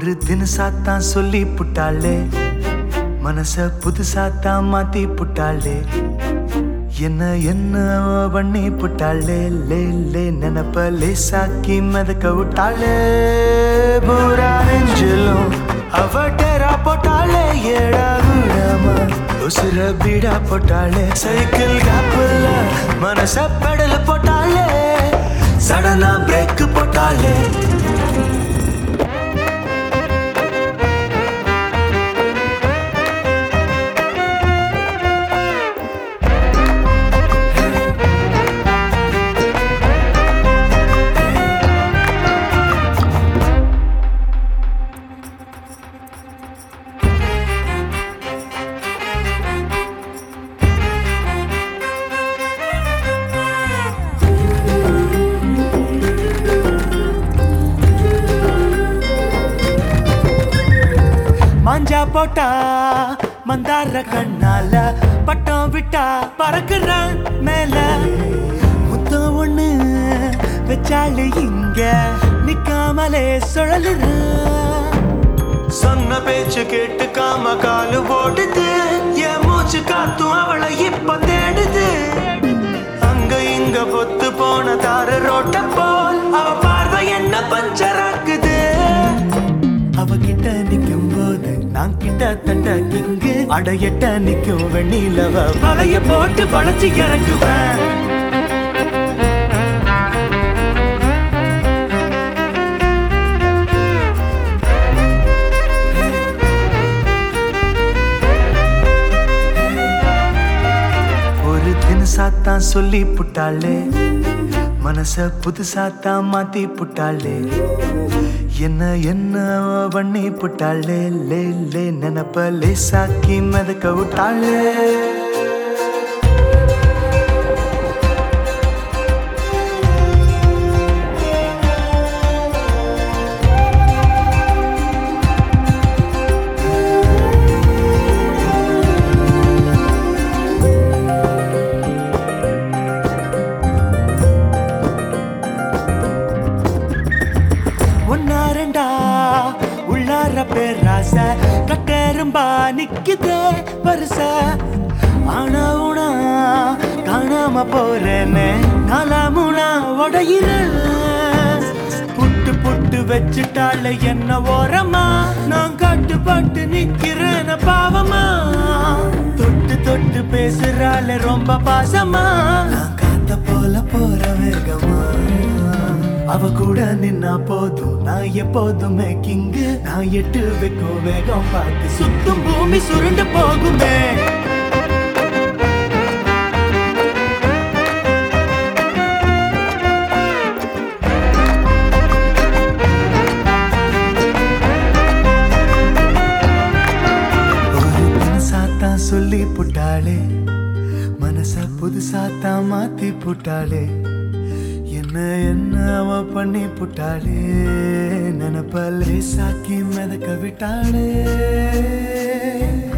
ஒரு தினசாத்தான் சொல்லி புட்டாளே மனச புதுசாத்தான் மாத்தி புட்டாளே என்ன என்ன பண்ணி புட்டாளே லே லே நினப்ப லேசாக்கி மிதக்க விட்டாளே பூரா நெஞ்சிலும் அவ டேரா போட்டாளே ஏடா விடாம உசுர பீடா போட்டாளே சைக்கிள் காப்புல மனச பெடல போட்டாளே சடனா பிரேக் போட்டாளே மாஞ்சா போட்டா மந்தார கண்ணால பட்டம் விட்டா பறக்குறான் மேல முத்தம் ஒண்ணு வச்சாலு இங்க நிக்காமலே சுழலுறான் சொன்ன பேச்சு கேட்டு காம காலு ஓடுது என் மூச்சு காத்தும் அவளை இப்ப தேடுது அங்க இங்க பொத்து போன தார ரோட்ட போல் அவ பார்வை என்ன பஞ்சராக்குது அவகிட்ட நிக்கும் போது நான் கிட்ட தட்ட கிங்கு அடையட்ட நிக்கும் வெண்ணிலவ வலைய போட்டு வளைச்சு இறக்குவேன் ஒரு தினசாத்தான் சொல்லி புட்டாளே மனச புதுசாத்தான் மாத்தி புட்டாளே என்ன என்ன பண்ணி புட்டாளே லே லே நினப்ப லேசாக்கி மிதக்க விட்டாளே ஒன்னா ரெண்டா உள்ளார பேராச கட்டெரும்பா நிக்குதே வருச ஆனா உனா காணாம போறேன்னு நாலா மூணா உடையிற புட்டு புட்டு வச்சுட்டால என்ன ஓரமா நான் கட்டுப்பட்டு நிக்கிறேன பாவமா தொட்டு தொட்டு பேசுறால ரொம்ப பாசமா நான் காத்த போல போற வேகமா அவ கூட நின்னா போதும் நான் எப்போதுமே கிங்கு நான் எட்டு வைக்கும் வேகம் பார்த்து சுத்தும் பூமி சுருண்டு போகுமே ஒரு மனசாத்தான் சொல்லி புட்டாளே மனச புதுசாத்தான் மாத்தி புட்டாளே என்ன என்ன அவ பண்ணி புட்டாளே நினப்ப லேசாக்கி மிதக்க விட்டாளே